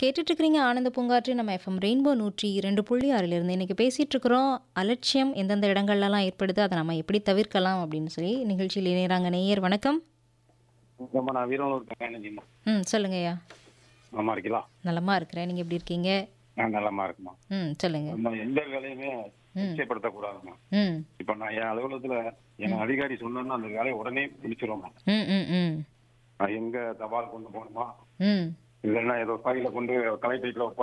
கேட்டுட்டு இருக்கிறீங்க ஆனந்த பூங்காற்று நம்ம எஃப்எம் ரெயின்போ நூற்றி இரண்டு புள்ளி ஆறிலிருந்து இன்னைக்கு பேசிட்டு இருக்கிறோம் அலட்சியம் எந்தெந்த இடங்கள்லாம் ஏற்படுது அதை நம்ம எப்படி தவிர்க்கலாம் அப்படின்னு சொல்லி நிகழ்ச்சியில் இணையறாங்க நேயர் வணக்கம் நம்ம நான் வீரனூர் கல்யாணம் ம் சொல்லுங்க ஐயா நல்லா இருக்கீங்களா நலமா இருக்கிறேன் நீங்க எப்படி இருக்கீங்க நான் நல்லமா இருக்குமா ம் சொல்லுங்க நம்ம எந்த வேலையுமே நிச்சயப்படுத்தக்கூடாதுமா ம் இப்ப நான் என் அலுவலகத்துல என் அதிகாரி சொன்னா அந்த வேலையை உடனே முடிச்சிருவோம் ம் ம் ம் நான் எங்க தபால் கொண்டு போகணுமா ம் இல்லைன்னா ஏதோ ஃபைல கொண்டு கலெக்டரேட்ல